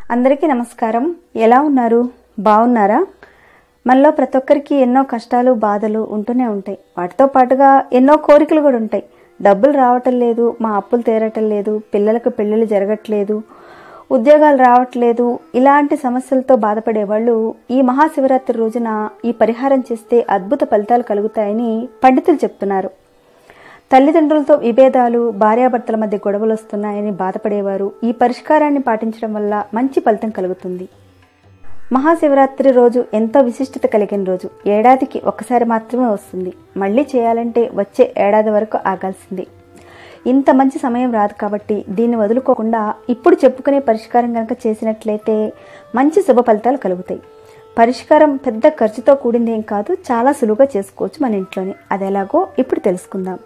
అందరికీ నమస్కారం ఎలా ఉన్నారు బాగున్నారా మనలో ప్రతి ఒక్కరికి ఎన్నో కష్టాలు బాధలు ఉంటూనే ఉంటాయి వాటితో పాటుగా ఎన్నో కోరికలు కూడా ఉంటాయి డబ్బులు రావటం లేదు మా అప్పులు తీరటం లేదు పిల్లలకు పెళ్ళిళ్ళు జరగట్లేదు ఉద్యోగాలు రావట్లేదు ఇలాంటి సమస్యలతో బాధపడే వాళ్ళు ఈ మహాశివరాత్రి రోజున ఈ పరిహారం చేస్తే అద్భుత ఫలితాలు కలుగుతాయని పండితులు చెప్తున్నారు తల్లిదండ్రులతో విభేదాలు భార్యాభర్తల మధ్య గొడవలు వస్తున్నాయని బాధపడేవారు ఈ పరిష్కారాన్ని పాటించడం వల్ల మంచి ఫలితం కలుగుతుంది మహాశివరాత్రి రోజు ఎంతో విశిష్టత కలిగిన రోజు ఏడాదికి ఒక్కసారి మాత్రమే వస్తుంది మళ్ళీ చేయాలంటే వచ్చే ఏడాది వరకు ఆగాల్సిందే ఇంత మంచి సమయం రాదు కాబట్టి దీన్ని వదులుకోకుండా ఇప్పుడు చెప్పుకునే పరిష్కారం కనుక చేసినట్లయితే మంచి శుభ ఫలితాలు కలుగుతాయి పరిష్కారం పెద్ద ఖర్చుతో కూడిందేం కాదు చాలా సులువుగా చేసుకోవచ్చు మన ఇంట్లోనే అది ఎలాగో ఇప్పుడు తెలుసుకుందాం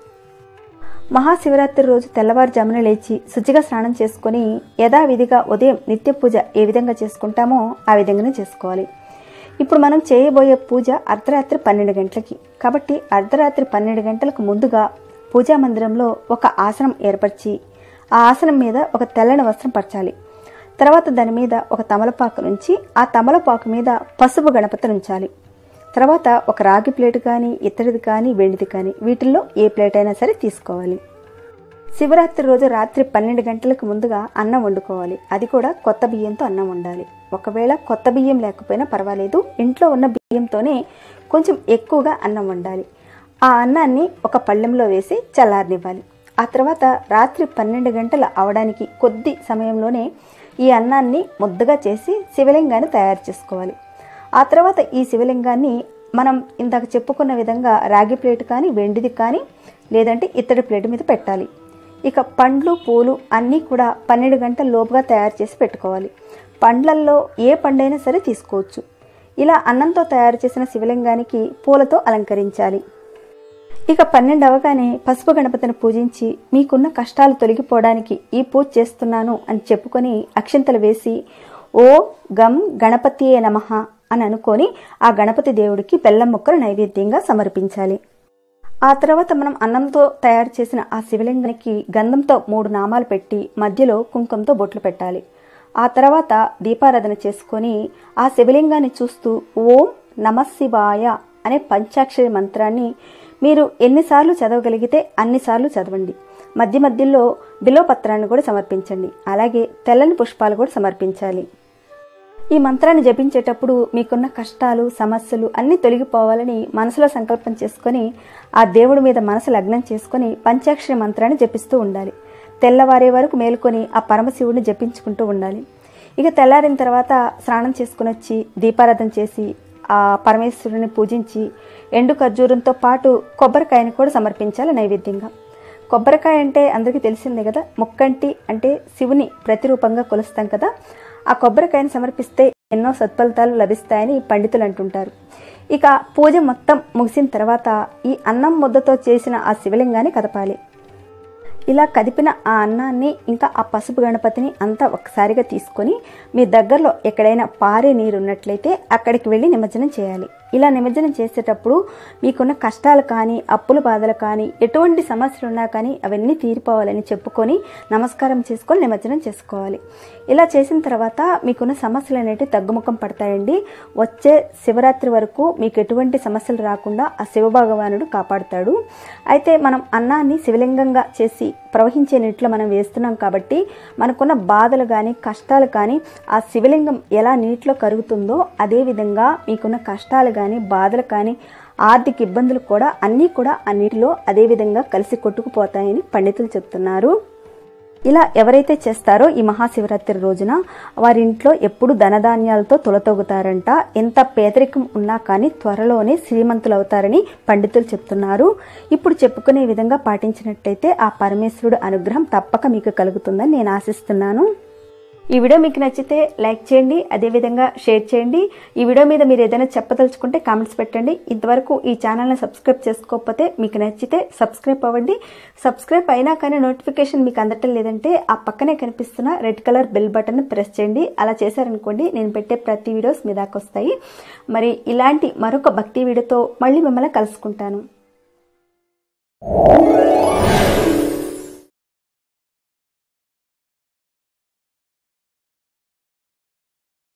మహాశివరాత్రి రోజు తెల్లవారుజామున లేచి శుచిగా స్నానం చేసుకొని యథావిధిగా ఉదయం నిత్య పూజ ఏ విధంగా చేసుకుంటామో ఆ విధంగానే చేసుకోవాలి ఇప్పుడు మనం చేయబోయే పూజ అర్ధరాత్రి పన్నెండు గంటలకి కాబట్టి అర్ధరాత్రి పన్నెండు గంటలకు ముందుగా పూజా మందిరంలో ఒక ఆసనం ఏర్పరిచి ఆ ఆసనం మీద ఒక తెల్లని వస్త్రం పరచాలి తర్వాత దాని మీద ఒక తమలపాకు నుంచి ఆ తమలపాకు మీద పసుపు గణపతిని ఉంచాలి తర్వాత ఒక రాగి ప్లేట్ కానీ ఇత్తడిది కానీ వెండిది కానీ వీటిల్లో ఏ ప్లేట్ అయినా సరే తీసుకోవాలి శివరాత్రి రోజు రాత్రి పన్నెండు గంటలకు ముందుగా అన్నం వండుకోవాలి అది కూడా కొత్త బియ్యంతో అన్నం వండాలి ఒకవేళ కొత్త బియ్యం లేకపోయినా పర్వాలేదు ఇంట్లో ఉన్న బియ్యంతోనే కొంచెం ఎక్కువగా అన్నం వండాలి ఆ అన్నాన్ని ఒక పళ్ళెంలో వేసి చల్లారనివ్వాలి ఆ తర్వాత రాత్రి పన్నెండు గంటలు అవడానికి కొద్ది సమయంలోనే ఈ అన్నాన్ని ముద్దగా చేసి శివలింగాన్ని తయారు చేసుకోవాలి ఆ తర్వాత ఈ శివలింగాన్ని మనం ఇందాక చెప్పుకున్న విధంగా రాగి ప్లేట్ కానీ వెండిది కానీ లేదంటే ఇత్తడి ప్లేట్ మీద పెట్టాలి ఇక పండ్లు పూలు అన్నీ కూడా పన్నెండు గంటల లోపుగా తయారు చేసి పెట్టుకోవాలి పండ్లల్లో ఏ పండైనా సరే తీసుకోవచ్చు ఇలా అన్నంతో తయారు చేసిన శివలింగానికి పూలతో అలంకరించాలి ఇక పన్నెండు అవగానే పసుపు గణపతిని పూజించి మీకున్న కష్టాలు తొలగిపోవడానికి ఈ పూజ చేస్తున్నాను అని చెప్పుకొని అక్షింతలు వేసి ఓ గం గణపతియే నమః అని అనుకొని ఆ గణపతి దేవుడికి బెల్లం ముక్కలు నైవేద్యంగా సమర్పించాలి ఆ తర్వాత మనం అన్నంతో తయారు చేసిన ఆ శివలింగానికి గంధంతో మూడు నామాలు పెట్టి మధ్యలో కుంకుమతో బొట్లు పెట్టాలి ఆ తర్వాత దీపారాధన చేసుకొని ఆ శివలింగాన్ని చూస్తూ ఓం నమశివాయ అనే పంచాక్షరి మంత్రాన్ని మీరు ఎన్నిసార్లు చదవగలిగితే అన్నిసార్లు చదవండి మధ్య మధ్యలో బిలోపత్రాన్ని కూడా సమర్పించండి అలాగే తెల్లని పుష్పాలు కూడా సమర్పించాలి ఈ మంత్రాన్ని జపించేటప్పుడు మీకున్న కష్టాలు సమస్యలు అన్నీ తొలగిపోవాలని మనసులో సంకల్పం చేసుకొని ఆ దేవుడి మీద మనసు లగ్నం చేసుకొని పంచాక్షరి మంత్రాన్ని జపిస్తూ ఉండాలి తెల్లవారే వరకు మేలుకొని ఆ పరమశివుడిని జపించుకుంటూ ఉండాలి ఇక తెల్లారిన తర్వాత స్నానం చేసుకుని వచ్చి దీపారాధన చేసి ఆ పరమేశ్వరుని పూజించి ఎండు ఖర్జూరంతో పాటు కొబ్బరికాయని కూడా సమర్పించాలి నైవేద్యంగా కొబ్బరికాయ అంటే అందరికీ తెలిసిందే కదా ముక్కంటి అంటే శివుని ప్రతిరూపంగా కొలుస్తాం కదా ఆ కొబ్బరికాయని సమర్పిస్తే ఎన్నో సత్ఫలితాలు లభిస్తాయని పండితులు అంటుంటారు ఇక పూజ మొత్తం ముగిసిన తర్వాత ఈ అన్నం ముద్దతో చేసిన ఆ శివలింగాన్ని కదపాలి ఇలా కదిపిన ఆ అన్నాన్ని ఇంకా ఆ పసుపు గణపతిని అంతా ఒకసారిగా తీసుకొని మీ దగ్గరలో ఎక్కడైనా పారే నీరు ఉన్నట్లయితే అక్కడికి వెళ్ళి నిమజ్జనం చేయాలి ఇలా నిమజ్జనం చేసేటప్పుడు మీకున్న కష్టాలు కానీ అప్పుల బాధలు కానీ ఎటువంటి సమస్యలు ఉన్నా కానీ అవన్నీ తీరిపోవాలని చెప్పుకొని నమస్కారం చేసుకొని నిమజ్జనం చేసుకోవాలి ఇలా చేసిన తర్వాత మీకున్న సమస్యలు అనేవి తగ్గుముఖం పడతాయండి వచ్చే శివరాత్రి వరకు మీకు ఎటువంటి సమస్యలు రాకుండా ఆ శివభగవానుడు కాపాడుతాడు అయితే మనం అన్నాన్ని శివలింగంగా చేసి ప్రవహించే నీటిలో మనం వేస్తున్నాం కాబట్టి మనకున్న బాధలు కానీ కష్టాలు కానీ ఆ శివలింగం ఎలా నీటిలో కరుగుతుందో అదేవిధంగా మీకున్న కష్టాలు కానీ బాధలు కానీ ఆర్థిక ఇబ్బందులు కూడా అన్నీ కూడా ఆ నీటిలో అదేవిధంగా కలిసి కొట్టుకుపోతాయని పండితులు చెప్తున్నారు ఇలా ఎవరైతే చేస్తారో ఈ మహాశివరాత్రి రోజున వారింట్లో ఎప్పుడు ధనధాన్యాలతో తొలతొగుతారంట ఎంత పేదరికం ఉన్నా కానీ త్వరలోనే శ్రీమంతులు అవుతారని పండితులు చెప్తున్నారు ఇప్పుడు చెప్పుకునే విధంగా పాటించినట్టయితే ఆ పరమేశ్వరుడు అనుగ్రహం తప్పక మీకు కలుగుతుందని నేను ఆశిస్తున్నాను ఈ వీడియో మీకు నచ్చితే లైక్ చేయండి అదేవిధంగా షేర్ చేయండి ఈ వీడియో మీద మీరు ఏదైనా చెప్పదలుచుకుంటే కామెంట్స్ పెట్టండి ఇంతవరకు ఈ ఛానల్ని సబ్స్క్రైబ్ చేసుకోకపోతే మీకు నచ్చితే సబ్స్క్రైబ్ అవ్వండి సబ్స్క్రైబ్ అయినా కానీ నోటిఫికేషన్ మీకు అందటం లేదంటే ఆ పక్కనే కనిపిస్తున్న red colour bell button press చేయండి అలా చేశారనుకోండి నేను పెట్టే ప్రతి వీడియోస్ మీ దాకా వస్తాయి మరి ఇలాంటి మరొక భక్తి వీడియోతో మళ్ళీ మిమ్మల్ని కలుసుకుంటాను